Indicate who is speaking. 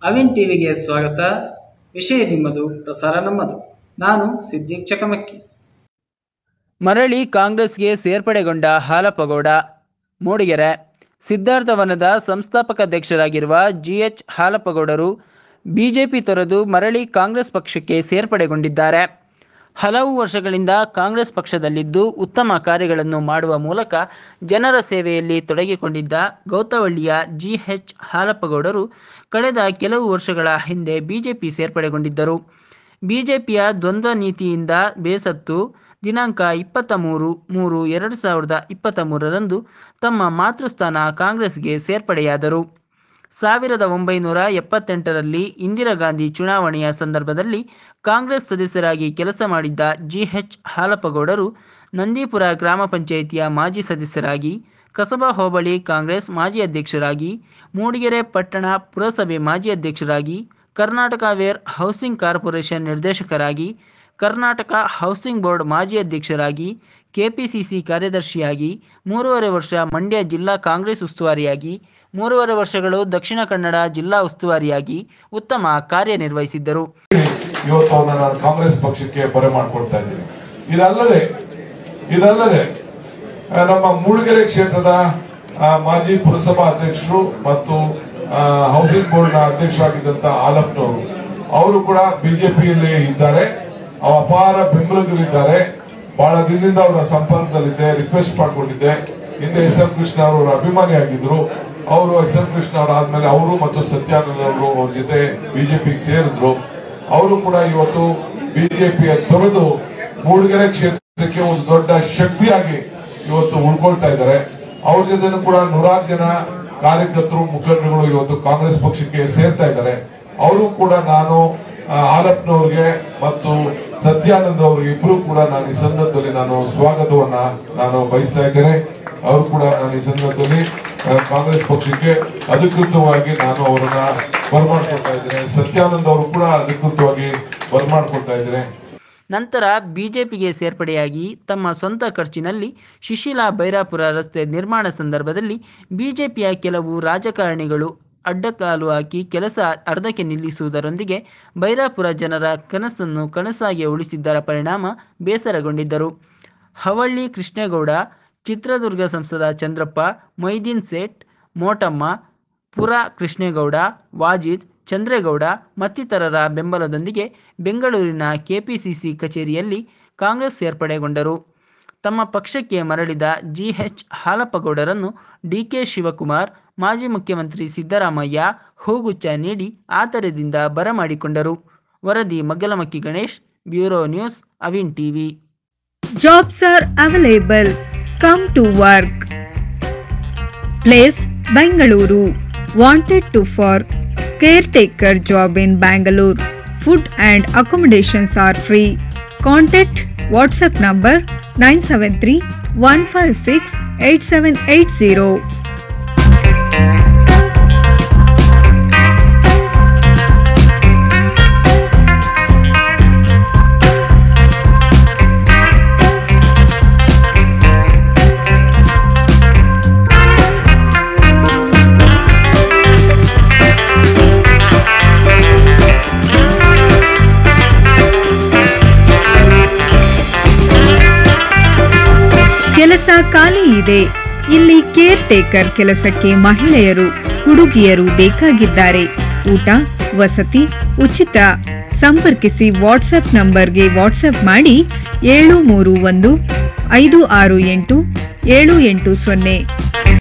Speaker 1: ಅವಿನ್ ಟಿವಿಗೆ ಸ್ವಾಗತ ವಿಷಯ ನಿಮ್ಮದು ಪ್ರಸಾರ ನಮ್ಮದು ನಾನು ಸಿದ್ದಿಕ್ ಚಕಮಕ್ಕಿ
Speaker 2: ಮರಳಿ ಕಾಂಗ್ರೆಸ್ಗೆ ಸೇರ್ಪಡೆಗೊಂಡ ಹಾಲಪ್ಪಗೌಡ ಮೂಡಿಗೆರೆ ಸಿದ್ಧಾರ್ಥವನದ ಸಂಸ್ಥಾಪಕ ಅಧ್ಯಕ್ಷರಾಗಿರುವ ಜಿಎಚ್ ಹಾಲಪ್ಪಗೌಡರು ಬಿಜೆಪಿ ತೊರೆದು ಮರಳಿ ಕಾಂಗ್ರೆಸ್ ಪಕ್ಷಕ್ಕೆ ಸೇರ್ಪಡೆಗೊಂಡಿದ್ದಾರೆ ಹಲವು ವರ್ಷಗಳಿಂದ ಕಾಂಗ್ರೆಸ್ ಪಕ್ಷದಲ್ಲಿದ್ದು ಉತ್ತಮ ಕಾರ್ಯಗಳನ್ನು ಮಾಡುವ ಮೂಲಕ ಜನರ ಸೇವೆಯಲ್ಲಿ ತೊಡಗಿಕೊಂಡಿದ್ದ ಗೌತವಳ್ಳಿಯ ಜಿಎಚ್ ಹಾಲಪ್ಪಗೌಡರು ಕಳೆದ ಕೆಲವು ವರ್ಷಗಳ ಹಿಂದೆ ಬಿಜೆಪಿ ಸೇರ್ಪಡೆಗೊಂಡಿದ್ದರು ಬಿಜೆಪಿಯ ದ್ವಂದ್ವ ನೀತಿಯಿಂದ ಬೇಸತ್ತು ದಿನಾಂಕ ಇಪ್ಪತ್ತ ಮೂರು ಮೂರು ಎರಡು ಸಾವಿರದ ಇಪ್ಪತ್ತ ಮೂರರಂದು ತಮ್ಮ ಮಾತೃಸ್ಥಾನ ಕಾಂಗ್ರೆಸ್ಗೆ ಸೇರ್ಪಡೆಯಾದರು ಸಾವಿರದ ಒಂಬೈನೂರ ಎಪ್ಪತ್ತೆಂಟರಲ್ಲಿ ಇಂದಿರಾ ಗಾಂಧಿ ಚುನಾವಣೆಯ ಸಂದರ್ಭದಲ್ಲಿ ಕಾಂಗ್ರೆಸ್ ಸದಸ್ಯರಾಗಿ ಕೆಲಸ ಮಾಡಿದ್ದ ಜಿಎಚ್ ಹಾಲಪ್ಪಗೌಡರು ನಂದೀಪುರ ಗ್ರಾಮ ಪಂಚಾಯಿತಿಯ ಮಾಜಿ ಸದಸ್ಯರಾಗಿ ಕಸಬಾ ಹೋಬಳಿ ಕಾಂಗ್ರೆಸ್ ಮಾಜಿ ಅಧ್ಯಕ್ಷರಾಗಿ ಮೂಡಿಗೆರೆ ಪಟ್ಟಣ ಪುರಸಭೆ ಮಾಜಿ ಅಧ್ಯಕ್ಷರಾಗಿ ಕರ್ನಾಟಕ ವೇರ್ ಹೌಸಿಂಗ್ ಕಾರ್ಪೊರೇಷನ್ ನಿರ್ದೇಶಕರಾಗಿ ಕರ್ನಾಟಕ ಹೌಸಿಂಗ್ ಬೋರ್ಡ್ ಮಾಜಿ ಅಧ್ಯಕ್ಷರಾಗಿ ಕೆಪಿಸಿಸಿ ಕಾರ್ಯದರ್ಶಿಯಾಗಿ ಮೂರುವರೆ ವರ್ಷ ಮಂಡ್ಯ ಜಿಲ್ಲಾ ಕಾಂಗ್ರೆಸ್ ಉಸ್ತುವಾರಿಯಾಗಿ ಮೂರುವರೆ ವರ್ಷಗಳು ದಕ್ಷಿಣ ಕನ್ನಡ ಜಿಲ್ಲಾ ಉಸ್ತುವಾರಿಯಾಗಿ ಉತ್ತಮ ಕಾರ್ಯನಿರ್ವಹಿಸಿದ್ದರು
Speaker 3: ಇವತ್ತು ಅವ್ರನ್ನ ನಾನು ಕಾಂಗ್ರೆಸ್ ಪಕ್ಷಕ್ಕೆ ಬರೆ ಮಾಡ್ಕೊಡ್ತಾ ಇದ್ದೀನಿ ಇದಲ್ಲದೆ ಇದಲ್ಲದೆ ಆ, ನಮ್ಮ ಮೂಡಿಗೆರೆ ಕ್ಷೇತ್ರದ ಆ, ಮಾಜಿ ಪುರಸಭಾ ಅಧ್ಯಕ್ಷರು ಮತ್ತು ಆ, ಹೌಸಿಂಗ್ ಬೋರ್ಡ್ ನ ಅಧ್ಯಕ್ಷರಾಗಿದ್ದಂತ ಆಲಪ್ನವರು ಅವರು ಕೂಡ ಬಿಜೆಪಿಯಲ್ಲಿ ಇದ್ದಾರೆ ಅವ ಅಪಾರ ಬೆಂಬಲಿಗರಿದ್ದಾರೆ ಬಹಳ ದಿನದಿಂದ ಅವರ ಸಂಪರ್ಕದಲ್ಲಿದ್ದೆ ರಿಕ್ವೆಸ್ಟ್ ಮಾಡ್ಕೊಂಡಿದ್ದೆ ಹಿಂದೆ ಎಸ್ ಎಂ ಕೃಷ್ಣ ಅವರು ಅಭಿಮಾನಿ ಆಗಿದ್ರು ಅವರು ಎಸ್ ಎಂ ಕೃಷ್ಣ ಅವರು ಆದ್ಮೇಲೆ ಅವರು ಮತ್ತು ಸತ್ಯಾನಂದ ಅವರು ಅವ್ರ ಜೊತೆ ಬಿಜೆಪಿಗೆ ಸೇರಿದ್ರು ಅವರು ಕೂಡ ಇವತ್ತು ಬಿಜೆಪಿಯ ತೊರೆದು ಮೂಡಿಗೆರೆ ಕ್ಷೇತ್ರಕ್ಕೆ ಒಂದು ದೊಡ್ಡ ಶಕ್ತಿಯಾಗಿ ಇವತ್ತು ಉಳ್ಕೊಳ್ತಾ ಇದ್ದಾರೆ ಅವ್ರ ಜೊತೆನೂ ಕೂಡ ನೂರಾರು ಜನ ಕಾರ್ಯಕರ್ತರು ಮುಖಂಡರುಗಳು ಇವತ್ತು ಕಾಂಗ್ರೆಸ್ ಪಕ್ಷಕ್ಕೆ ಸೇರ್ತಾ ಇದ್ದಾರೆ ಅವರು ಕೂಡ ನಾನು ಆ, ಆಲಪ್ನವ್ರಿಗೆ ಮತ್ತು ಸತ್ಯಾನಂದ್ ಅವ್ರಿಗೆ ಇಬ್ರು ಕೂಡ ನಾನು ಈ ಸಂದರ್ಭದಲ್ಲಿ ನಾನು ಸ್ವಾಗತವನ್ನ ನಾನು ಬಯಸ್ತಾ ಇದ್ದೇನೆ ಅವರು ಕೂಡ ನಾನು ಈ ಸಂದರ್ಭದಲ್ಲಿ ಆ, ಕಾಂಗ್ರೆಸ್ ಪಕ್ಷಕ್ಕೆ ಅಧಿಕೃತವಾಗಿ ನಾನು ಅವರನ್ನ ಬರ್ಮಾಡ್ಕೊಳ್ತಾ ಇದ್ದೇನೆ ಸತ್ಯಾನಂದ್ ಅವರು ಕೂಡ ಅಧಿಕೃತವಾಗಿ ಬರ್ಮಾಡ್ಕೊಳ್ತಾ ಇದ್ದೇನೆ
Speaker 2: ನಂತರ ಬಿಜೆಪಿಗೆ ಸೇರ್ಪಡೆಯಾಗಿ ತಮ್ಮ ಸ್ವಂತ ಖರ್ಚಿನಲ್ಲಿ ಶಿಶಿಲಾ ಬೈರಾಪುರ ರಸ್ತೆ ನಿರ್ಮಾಣ ಸಂದರ್ಭದಲ್ಲಿ ಬಿಜೆಪಿಯ ಕೆಲವು ರಾಜಕಾರಣಿಗಳು ಅಡ್ಡಕಾಲು ಹಾಕಿ ಕೆಲಸ ಅರ್ಧಕ್ಕೆ ನಿಲ್ಲಿಸುವುದರೊಂದಿಗೆ ಬೈರಾಪುರ ಜನರ ಕನಸನ್ನು ಕನಸಾಗಿ ಉಳಿಸಿದ್ದರ ಪರಿಣಾಮ ಬೇಸರಗೊಂಡಿದ್ದರು ಹವಳ್ಳಿ ಕೃಷ್ಣೇಗೌಡ ಚಿತ್ರದುರ್ಗ ಸಂಸದ ಚಂದ್ರಪ್ಪ ಮೊಯ್ದೀನ್ ಸೇಠ್ ಮೋಟಮ್ಮ ಪುರ ಕೃಷ್ಣೇಗೌಡ ವಾಜಿದ್ ಚಂದ್ರೇಗೌಡ ಮತ್ತಿತರರ ಬೆಂಬಲದೊಂದಿಗೆ ಬೆಂಗಳೂರಿನ ಕೆಪಿಸಿಸಿ ಕಚೇರಿಯಲ್ಲಿ ಕಾಂಗ್ರೆಸ್ ಸೇರ್ಪಡೆಗೊಂಡರು ತಮ್ಮ ಪಕ್ಷಕ್ಕೆ ಮರಳಿದ ಜಿಎಚ್ ಹಾಲಪ್ಪಗೌಡರನ್ನು ಡಿಕೆ ಶಿವಕುಮಾರ್ ಮಾಜಿ ಮುಖ್ಯಮಂತ್ರಿ ಸಿದ್ದರಾಮಯ್ಯ ಹೂಗುಚ್ಚ ನೀಡಿ ಆತರದಿಂದ ಬರಮಾಡಿಕೊಂಡರು ವರದಿ ಮಗ್ಗಲಮಕ್ಕಿ ಗಣೇಶ್ ಬ್ಯೂರೋ ನ್ಯೂಸ್ ಅವಿನ್ TV
Speaker 4: Jobs are available. Come to work. Place Bangalore. Wanted to for caretaker job in Bangalore. Food and accommodations are free. Contact WhatsApp number 973 156 8780. ಕೆಲಸ ಖಾಲಿ ಇದೆ ಇಲ್ಲಿ ಕೇರ್ ಟೇಕರ್ ಕೆಲಸಕ್ಕೆ ಮಹಿಳೆಯರು ಹುಡುಗಿಯರು ಬೇಕಾಗಿದ್ದಾರೆ ಊಟ ವಸತಿ ಉಚಿತ ಸಂಪರ್ಕಿಸಿ ವಾಟ್ಸಪ್ ನಂಬರ್ಗೆ ವಾಟ್ಸಪ್ ಮಾಡಿ ಏಳು ಮೂರು ಒಂದು ಐದು ಆರು ಎಂಟು ಏಳು ಎಂಟು ಸೊನ್ನೆ